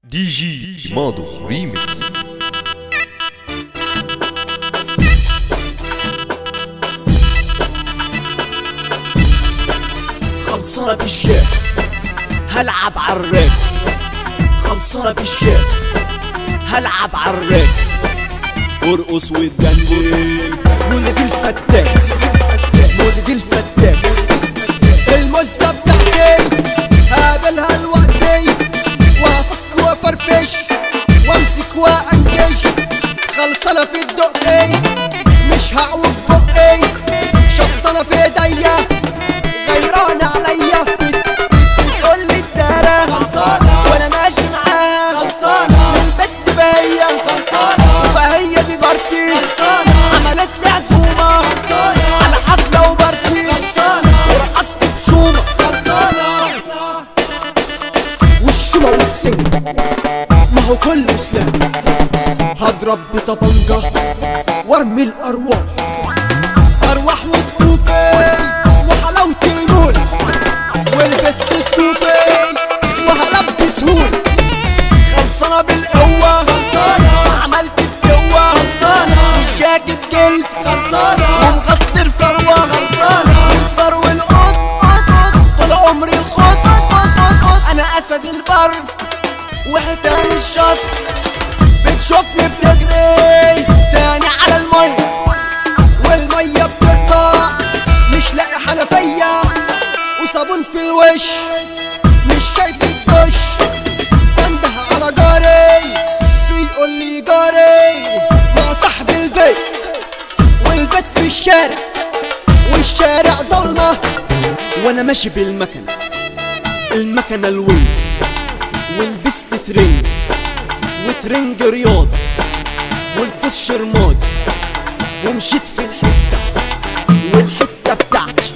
دي جي ماضو ريميكس خلصانة بالشيخ هلعب عالراب خلصانة بالشيخ هلعب عالراب ارقص وتجنن مولد الفتاك مولد الفتاك المزة بتاعتي هقابلها الوقتي وافك وافرفش وامسك وانجش خلصانة في الدقي مش هعوج بقي شطانة في ايديا غيرانة عليا قول لي الدارة خلصانة وانا ماشي معاها خلصانة البت باية خلصانة وهي دي جارتي خلصانة عملت لي عزومة خلصانة على حفلة وبارتي خلصانة ورقصت بشومة خلصانة والشومة والسنة ما هو كله سلاح هضرب بطبنجة وارمي الارواح ارواح وطفوفي وحلاوة المول ولبست السوفي وهلبس هول خلصانة بالقوة خلصانة عملت الجوة خلصانة جاكيت جلد خلصانة ومغطي الفروة خلصانة الفرو القط قط قط طول عمري الخط قط قط قط قط انا اسد البر وحيتان الشط بتشوفني بتجري تاني على المي والمية بتقطع مش لاقي حنفية وصابون في الوش مش شايف الدش بنده على جاري بيقول لي جاري مع صاحب البيت والبيت في الشارع والشارع ضلمة وانا ماشي بالمكنة المكنة الوي ولبست ترنج وترنج رياض والكوتش رماد ومشيت في الحتة والحتة بتاعتي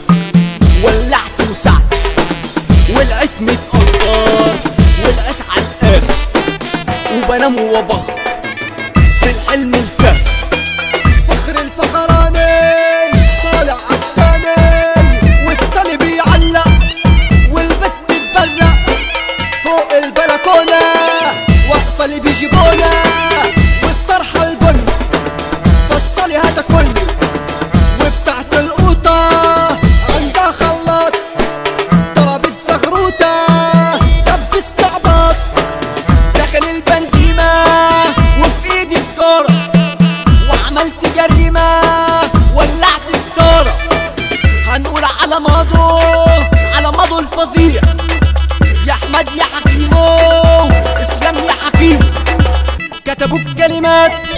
ولعت وسعت ولقيت متقطر ولقيت على الاخر وبنام وبخ في الحلم الفاخر فخر الفخراني طالع عالتاني والتاني بيعلق والبت تتبرق فوق البلكونة واقفة اللي بيجيبونا والطرحة البن بصلي هتاكلني وبتاعت القوطة عندها خلاط ضربت زغروطة دبست عباط داخل البنزيمة وفي ايدي سجارة وعملت جريمة ولعت ستارة هنقول على ماضو على ماضو الفظيع يا احمد يا حكيمو اسلام يا حكيم كتبوا الكلمات